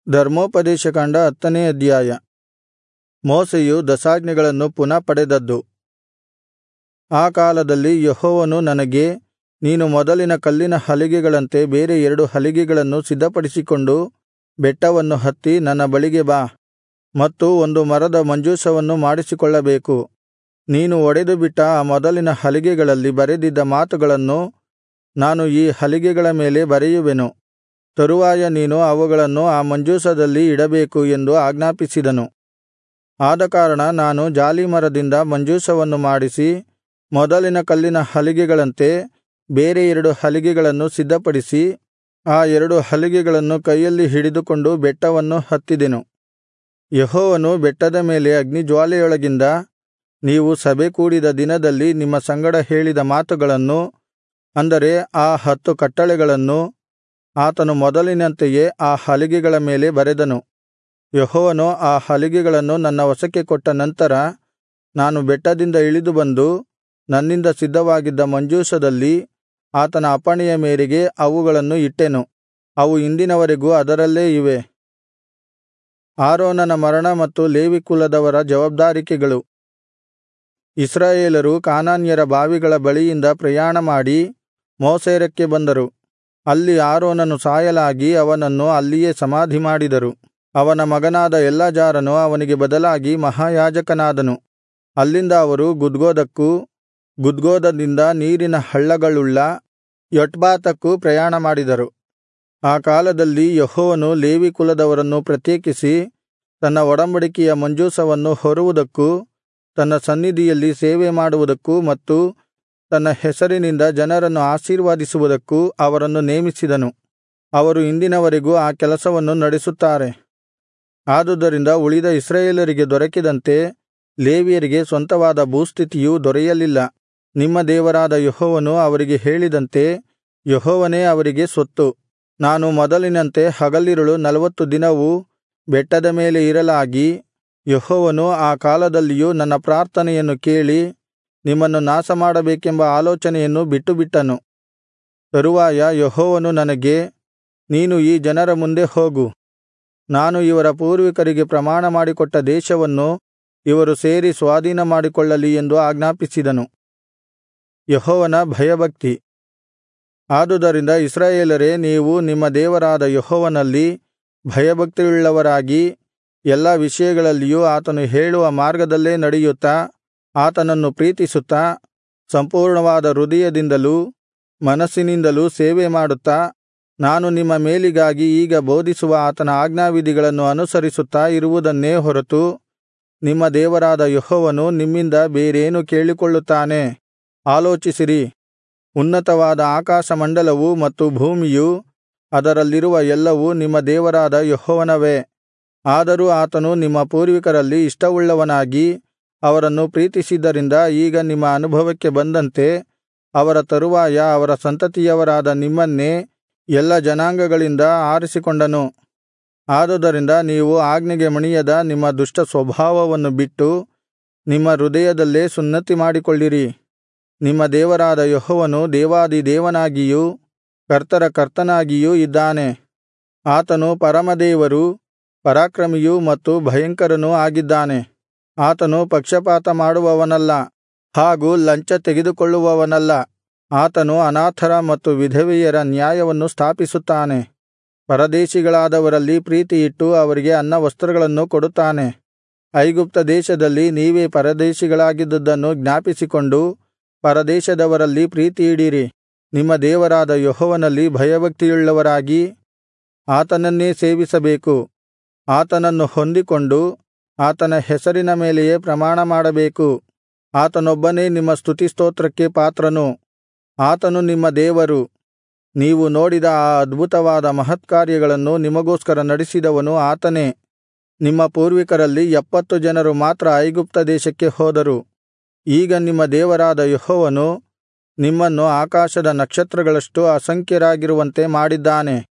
ಧರ್ಮೋಪದೇಶಕಾಂಡ ಹತ್ತನೇ ಅಧ್ಯಾಯ ಮೋಶೆಯು ದಶಾಜ್ಞೆಗಳನ್ನು ಪುನಃ ಪಡೆದದ್ದು ಆ ಕಾಲದಲ್ಲಿ ಯೆಹೋವನು ನನಗೆ ನೀನು ಮೊದಲಿನ ಕಲ್ಲಿನ ಹಲಿಗೆಗಳಂತೆ ಬೇರೆ ಎರಡು ಹಲಿಗೆಗಳನ್ನು ಸಿದ್ಧಪಡಿಸಿಕೊಂಡು ಬೆಟ್ಟವನ್ನು ಹತ್ತಿ ನನ್ನ ಬಳಿಗೆ ಬಾ ಮತ್ತು ಒಂದು ಮರದ ಮಂಜೂಷವನ್ನು ಮಾಡಿಸಿಕೊಳ್ಳಬೇಕು ನೀನು ಒಡೆದುಬಿಟ್ಟ ಆ ಮೊದಲಿನ ಹಲಿಗೆಗಳಲ್ಲಿ ಬರೆದಿದ್ದ ಮಾತುಗಳನ್ನು ನಾನು ಈ ಹಲಿಗೆಗಳ ಮೇಲೆ ಬರೆಯುವೆನು ತರುವಾಯ ನೀನು ಅವುಗಳನ್ನು ಆ ಮಂಜೂಷದಲ್ಲಿ ಇಡಬೇಕು ಎಂದು ಆಜ್ಞಾಪಿಸಿದನು ಆದಕಾರಣ ನಾನು ಜಾಲೀಮರದಿಂದ ಮಂಜೂಷವನ್ನು ಮಾಡಿಸಿ ಮೊದಲಿನ ಕಲ್ಲಿನ ಹಲಿಗೆಗಳಂತೆ ಬೇರೆ ಎರಡು ಹಲಿಗೆಗಳನ್ನು ಸಿದ್ಧಪಡಿಸಿ ಆ ಎರಡು ಹಲಿಗೆಗಳನ್ನು ಕೈಯಲ್ಲಿ ಹಿಡಿದುಕೊಂಡು ಬೆಟ್ಟವನ್ನು ಹತ್ತಿದೆನು ಯೆಹೋವನು ಬೆಟ್ಟದ ಮೇಲೆ ಅಗ್ನಿಜ್ವಾಲೆಯೊಳಗಿಂದ ನೀವು ಸಭೆ ಕೂಡಿದ ದಿನದಲ್ಲಿ ನಿಮ್ಮ ಸಂಗಡ ಹೇಳಿದ ಮಾತುಗಳನ್ನು ಅಂದರೆ ಆ ಹತ್ತು ಕಟ್ಟಳೆಗಳನ್ನು ಆತನು ಮೊದಲಿನಂತೆಯೇ ಆ ಹಲಿಗೆಗಳ ಮೇಲೆ ಬರೆದನು ಯೆಹೋವನು ಆ ಹಲಿಗೆಗಳನ್ನು ನನ್ನ ವಶಕ್ಕೆ ಕೊಟ್ಟ ನಂತರ ನಾನು ಬೆಟ್ಟದಿಂದ ಇಳಿದು ಬಂದು ನನ್ನಿಂದ ಸಿದ್ಧವಾಗಿದ್ದ ಮಂಜೂಷದಲ್ಲಿ ಆತನ ಅಪ್ಪಣೆಯ ಮೇರೆಗೆ ಅವುಗಳನ್ನು ಇಟ್ಟೆನು ಅವು ಇಂದಿನವರೆಗೂ ಅದರಲ್ಲೇ ಇವೆ ಆರೋನನ ಮರಣ ಮತ್ತು ಲೇವಿ ಕುಲದವರ ಜವಾಬ್ದಾರಿಕೆಗಳು ಇಸ್ರಾಯೇಲರು ಕಾನಾನ್ಯರ ಬಾವಿಗಳ ಬಳಿಯಿಂದ ಪ್ರಯಾಣಮಾಡಿ ಮೋಸೇರಕ್ಕೆ ಬಂದರು ಅಲ್ಲಿ ಆರೋನನು ಸಾಯಲಾಗಿ ಅವನನ್ನು ಅಲ್ಲಿಯೇ ಸಮಾಧಿಮಾಡಿದರು ಅವನ ಮಗನಾದ ಎಲ್ಲಾಜಾರನು ಅವನಿಗೆ ಬದಲಾಗಿ ಮಹಾಯಾಜಕನಾದನು ಅಲ್ಲಿಂದ ಅವರು ಗುದ್ಗೋದಕ್ಕೂ ಗುದ್ಗೋದದಿಂದ ನೀರಿನ ಹಳ್ಳಗಳುಳ್ಳ ಯೊಟ್ಬಾತಕ್ಕೂ ಪ್ರಯಾಣಮಾಡಿದರು ಆ ಕಾಲದಲ್ಲಿ ಯೆಹೋವನು ಲೇವಿ ಕುಲದವರನ್ನು ಪ್ರತ್ಯೇಕಿಸಿ ತನ್ನ ಒಡಂಬಡಿಕೆಯ ಮಂಜೂಷವನ್ನು ಹೊರುವುದಕ್ಕೂ ತನ್ನ ಸನ್ನಿಧಿಯಲ್ಲಿ ಸೇವೆ ಮಾಡುವುದಕ್ಕೂ ಮತ್ತು ತನ್ನ ಹೆಸರಿನಿಂದ ಜನರನ್ನು ಆಶೀರ್ವದಿಸುವುದಕ್ಕೂ ಅವರನ್ನು ನೇಮಿಸಿದನು ಅವರು ಇಂದಿನವರೆಗೂ ಆ ಕೆಲಸವನ್ನು ನಡೆಸುತ್ತಾರೆ ಆದುದರಿಂದ ಉಳಿದ ಇಸ್ರಾಯೇಲರಿಗೆ ದೊರಕಿದಂತೆ ಲೇವಿಯರಿಗೆ ಸ್ವಂತವಾದ ಭೂಸ್ಥಿತಿಯು ದೊರೆಯಲಿಲ್ಲ ನಿಮ್ಮ ದೇವರಾದ ಯೆಹೋವನು ಅವರಿಗೆ ಹೇಳಿದಂತೆ ಯೆಹೋವನೇ ಅವರಿಗೆ ಸ್ವತ್ತು ನಾನು ಮೊದಲಿನಂತೆ ಹಗಲಿರುಳು ನಲವತ್ತು ದಿನವೂ ಬೆಟ್ಟದ ಮೇಲೆ ಇರಲಾಗಿ ಯೆಹೋವನು ಆ ಕಾಲದಲ್ಲಿಯೂ ನನ್ನ ಪ್ರಾರ್ಥನೆಯನ್ನು ಕೇಳಿ ನಿಮ್ಮನ್ನು ನಾಶಮಾಡಬೇಕೆಂಬ ಆಲೋಚನೆಯನ್ನು ಬಿಟ್ಟುಬಿಟ್ಟನು ತರುವಾಯ ಯೆಹೋವನು ನನಗೆ ನೀನು ಈ ಜನರ ಮುಂದೆ ಹೋಗು ನಾನು ಇವರ ಪೂರ್ವಿಕರಿಗೆ ಪ್ರಮಾಣ ಮಾಡಿಕೊಟ್ಟ ದೇಶವನ್ನು ಇವರು ಸೇರಿ ಸ್ವಾಧೀನಮಾಡಿಕೊಳ್ಳಲಿ ಎಂದು ಆಜ್ಞಾಪಿಸಿದನು ಯೆಹೋವನ ಭಯಭಕ್ತಿ ಆದುದರಿಂದ ಇಸ್ರಾಯೇಲರೇ ನೀವು ನಿಮ್ಮ ದೇವರಾದ ಯೆಹೋವನಲ್ಲಿ ಭಯಭಕ್ತಿಯುಳ್ಳವರಾಗಿ ಎಲ್ಲಾ ವಿಷಯಗಳಲ್ಲಿಯೂ ಆತನು ಹೇಳುವ ಮಾರ್ಗದಲ್ಲೇ ನಡೆಯುತ್ತಾ ಆತನನ್ನು ಪ್ರೀತಿಸುತ್ತಾ ಸಂಪೂರ್ಣವಾದ ಹೃದಯದಿಂದಲೂ ಮನಸ್ಸಿನಿಂದಲೂ ಸೇವೆ ಮಾಡುತ್ತಾ ನಾನು ನಿಮ್ಮ ಮೇಲಿಗಾಗಿ ಈಗ ಬೋಧಿಸುವ ಆತನ ಆಜ್ಞಾವಿಧಿಗಳನ್ನು ಅನುಸರಿಸುತ್ತಾ ಇರುವುದನ್ನೇ ಹೊರತು ನಿಮ್ಮ ದೇವರಾದ ಯೆಹೋವನು ನಿಮ್ಮಿಂದ ಬೇರೇನು ಕೇಳಿಕೊಳ್ಳುತ್ತಾನೆ ಆಲೋಚಿಸಿರಿ ಉನ್ನತವಾದ ಆಕಾಶಮಂಡಲವೂ ಮತ್ತು ಭೂಮಿಯೂ ಅದರಲ್ಲಿರುವ ಎಲ್ಲವೂ ನಿಮ್ಮ ದೇವರಾದ ಯೆಹೋವನವೇ ಆದರೂ ಆತನು ನಿಮ್ಮ ಪೂರ್ವಿಕರಲ್ಲಿ ಇಷ್ಟವುಳ್ಳವನಾಗಿ ಅವರನ್ನು ಪ್ರೀತಿಸಿದ್ದರಿಂದ ಈಗ ನಿಮ್ಮ ಅನುಭವಕ್ಕೆ ಬಂದಂತೆ ಅವರ ತರುವಾಯ ಅವರ ಸಂತತಿಯವರಾದ ನಿಮ್ಮನ್ನೇ ಎಲ್ಲ ಜನಾಂಗಗಳಿಂದ ಆರಿಸಿಕೊಂಡನು ಆದುದರಿಂದ ನೀವು ಆಜ್ಞೆಗೆ ಮಣಿಯದ ನಿಮ್ಮ ದುಷ್ಟ ಸ್ವಭಾವವನ್ನು ಬಿಟ್ಟು ನಿಮ್ಮ ಹೃದಯದಲ್ಲೇ ಸುನ್ನತಿ ಮಾಡಿಕೊಳ್ಳಿರಿ ನಿಮ್ಮ ದೇವರಾದ ಯೆಹೋವನು ದೇವಾದಿದೇವನಾಗಿಯೂ ಕರ್ತರ ಕರ್ತನಾಗಿಯೂ ಇದ್ದಾನೆ ಆತನು ಪರಮದೇವರೂ ಪರಾಕ್ರಮಿಯೂ ಮತ್ತು ಭಯಂಕರನೂ ಆಗಿದ್ದಾನೆ ಆತನು ಪಕ್ಷಪಾತ ಮಾಡುವವನಲ್ಲ ಹಾಗೂ ಲಂಚ ತೆಗೆದುಕೊಳ್ಳುವವನಲ್ಲ ಆತನು ಅನಾಥರ ಮತ್ತು ವಿಧವೆಯರ ನ್ಯಾಯವನ್ನು ಸ್ಥಾಪಿಸುತ್ತಾನೆ ಪರದೇಶಿಗಳಾದವರಲ್ಲಿ ಪ್ರೀತಿಯಿಟ್ಟು ಅವರಿಗೆ ಅನ್ನವಸ್ತ್ರಗಳನ್ನು ಕೊಡುತ್ತಾನೆ ಐಗುಪ್ತ ದೇಶದಲ್ಲಿ ನೀವೇ ಪರದೇಶಿಗಳಾಗಿದ್ದುದನ್ನು ಜ್ಞಾಪಿಸಿಕೊಂಡು ಪರದೇಶದವರಲ್ಲಿ ಪ್ರೀತಿಯಿಡಿರಿ ನಿಮ್ಮ ದೇವರಾದ ಯೆಹೋವನಲ್ಲಿ ಭಯಭಕ್ತಿಯುಳ್ಳವರಾಗಿ ಆತನನ್ನೇ ಸೇವಿಸಬೇಕು ಆತನನ್ನು ಹೊಂದಿಕೊಂಡು ಆತನ ಹೆಸರಿನ ಮೇಲೆಯೇ ಪ್ರಮಾಣಮಾಡಬೇಕು ಆತನೊಬ್ಬನೇ ನಿಮ್ಮ ಸ್ತುತಿಸ್ತೋತ್ರಕ್ಕೆ ಪಾತ್ರನು ಆತನು ನಿಮ್ಮ ದೇವರು ನೀವು ನೋಡಿದ ಆ ಅದ್ಭುತವಾದ ಮಹತ್ಕಾರ್ಯಗಳನ್ನು ನಿಮಗೋಸ್ಕರ ನಡೆಸಿದವನು ಆತನೇ ನಿಮ್ಮ ಪೂರ್ವಿಕರಲ್ಲಿ ಎಪ್ಪತ್ತು ಜನರು ಮಾತ್ರ ಐಗುಪ್ತ ದೇಶಕ್ಕೆ ಹೋದರು ಈಗ ನಿಮ್ಮ ದೇವರಾದ ಯೆಹೋವನು ನಿಮ್ಮನ್ನು ಆಕಾಶದ ನಕ್ಷತ್ರಗಳಷ್ಟು ಅಸಂಖ್ಯರಾಗಿರುವಂತೆ ಮಾಡಿದ್ದಾನೆ